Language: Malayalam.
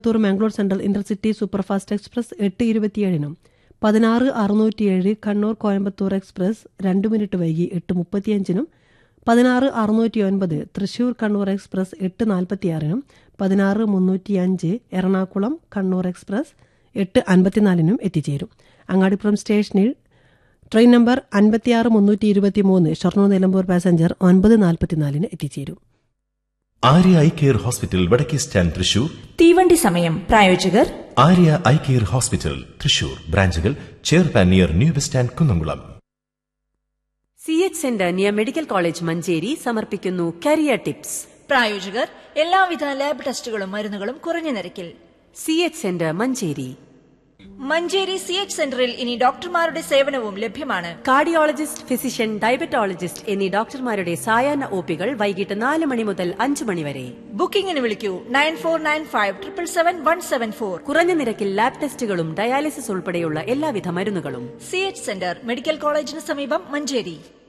Coimbatore Mangalore central intercity superfast express എട്ട് ഇരുപത്തിയേഴിനും പതിനാറ് അറുന്നൂറ്റിയേഴ് കണ്ണൂർ കോയമ്പത്തൂർ എക്സ്പ്രസ് രണ്ട് മിനിറ്റ് വൈകി എട്ട് മുപ്പത്തിയഞ്ചിനും പതിനാറ് അറുന്നൂറ്റി ഒൻപത് തൃശൂർ കണ്ണൂർ എക്സ്പ്രസ് എട്ട് നാൽപ്പത്തിയാറിനും പതിനാറ് മുന്നൂറ്റിയഞ്ച് എറണാകുളം കണ്ണൂർ എക്സ്പ്രസ് എട്ട് അൻപത്തിനാലിനും എത്തിച്ചേരും അങ്ങാടിപ്പുറം സ്റ്റേഷനിൽ ട്രെയിൻ നമ്പർ അൻപത്തിയാറ് മുന്നൂറ്റി ഇരുപത്തിമൂന്ന് ഷൊർണൂർ നിലമ്പൂർ പാസഞ്ചർ ഒൻപത് നാൽപ്പത്തിനാലിന് എത്തിച്ചേരും ആര്യ ഐ കെയർ ഹോസ്പിറ്റൽ വടക്കേ സ്റ്റാൻഡ് തൃശൂർ തീവണ്ടി സമയം പ്രായോജകർ Arya eye care hospital Thrissur ബ്രാഞ്ചുകൾ ചെയർപാൻ near new bus stand Kunnamkulam C H centre near medical college Manjeri സമർപ്പിക്കുന്നു കരിയർ ടിപ്സ് പ്രായോജകർ എല്ലാവിധ ലാബ് ടെസ്റ്റുകളും മരുന്നുകളും കുറഞ്ഞ നിരക്കിൽ C H centre Manjeri Manjeri C H സെന്ററിൽ ഇനി ഡോക്ടർമാരുടെ സേവനവും ലഭ്യമാണ് കാർഡിയോളജിസ്റ്റ് ഫിസിഷ്യൻ ഡയബറ്റോളജിസ്റ്റ് എന്നീ ഡോക്ടർമാരുടെ സായാഹ്ന ഒപികൾ വൈകിട്ട് നാല് മണി മുതൽ അഞ്ച് മണി വരെ ബുക്കിംഗിന് വിളിക്കൂ nine four nine five triple seven one seven four കുറഞ്ഞ നിരക്കിൽ ലാബ് ടെസ്റ്റുകളും ഡയാലിസിസ് ഉൾപ്പെടെയുള്ള എല്ലാവിധ മരുന്നുകളും സി എച്ച് സെന്റർ മെഡിക്കൽ കോളേജിന് സമീപം മഞ്ചേരി